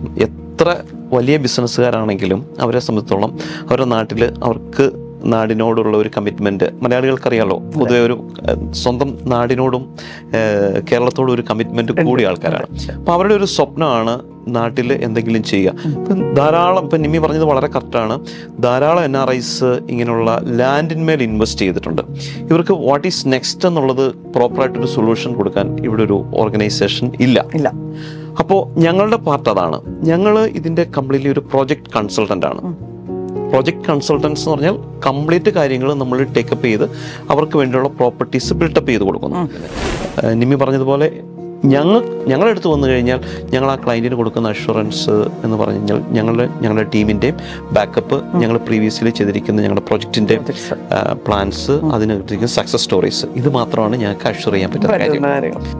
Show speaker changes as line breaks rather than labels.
എത്ര വലിയ ബിസിനസ്സുകാരാണെങ്കിലും അവരെ സംബന്ധിച്ചോളം അവരുടെ നാട്ടിൽ അവർക്ക് നാടിനോടുള്ള ഒരു കമ്മിറ്റ്മെന്റ് മലയാളികൾക്കറിയാലോ പൊതുവെ ഒരു ഏഹ്, സ്വന്തം നാടിനോടും ഏഹ്, കേരളത്തോടും ഒരു കമ്മിറ്റ്മെന്റ് കൂടിയ ആൾക്കാരാണ് അപ്പൊ അവരുടെ ഒരു സ്വപ്നമാണ് നാട്ടിൽ എന്തെങ്കിലും ചെയ്യുക ഇപ്പം ധാരാളം ഇപ്പം നിമ്മി പറഞ്ഞത് വളരെ കറക്റ്റാണ് ധാരാളം എൻ ആർ ഐസ് ഇങ്ങനെയുള്ള ലാൻഡിന്മേൽ ഇൻവെസ്റ്റ് ചെയ്തിട്ടുണ്ട് ഇവർക്ക് വാട്ട് ഈസ് നെക്സ്റ്റ് എന്നുള്ളത് പ്രോപ്പറായിട്ടൊരു സൊല്യൂഷൻ കൊടുക്കാൻ ഇവിടെ ഒരു ഓർഗനൈസേഷൻ ഇല്ല
ഇല്ല
അപ്പോൾ ഞങ്ങളുടെ പാർട്ട് അതാണ് ഞങ്ങൾ ഇതിൻ്റെ കംപ്ലീറ്റ്ലി ഒരു പ്രോജക്റ്റ് കൺസൾട്ടൻ്റ് ആണ് പ്രോജക്റ്റ് കൺസൾട്ടൻസ് എന്ന് പറഞ്ഞാൽ കംപ്ലീറ്റ് കാര്യങ്ങൾ നമ്മൾ ടേക്കപ്പ് ചെയ്ത് അവർക്ക് വേണ്ടിയുള്ള പ്രോപ്പർട്ടീസ് ബിൽട്ടപ്പ് ചെയ്ത് കൊടുക്കുന്നു ഏഹ് നിമ്മി പറഞ്ഞതുപോലെ ഞങ്ങൾ ഞങ്ങളുടെ അടുത്ത് വന്നു കഴിഞ്ഞാൽ ഞങ്ങൾ ആ ക്ലയൻറ്റിന് കൊടുക്കുന്ന അഷുറൻസ് എന്ന് പറഞ്ഞു കഴിഞ്ഞാൽ ഞങ്ങളുടെ ഞങ്ങളുടെ ടീമിൻ്റെയും ബാക്കപ്പ് ഞങ്ങൾ പ്രീവിയസ്ലി ചെയ്തിരിക്കുന്ന ഞങ്ങളുടെ പ്രൊജക്റ്റിൻ്റെയും പ്ലാൻസ് അതിന് സക്സസ് സ്റ്റോറീസ് ഇത് മാത്രമാണ് ഞങ്ങൾക്ക് അഷുർ ചെയ്യാൻ പറ്റുന്ന കാര്യം
പറ്റുന്ന കാര്യങ്ങൾ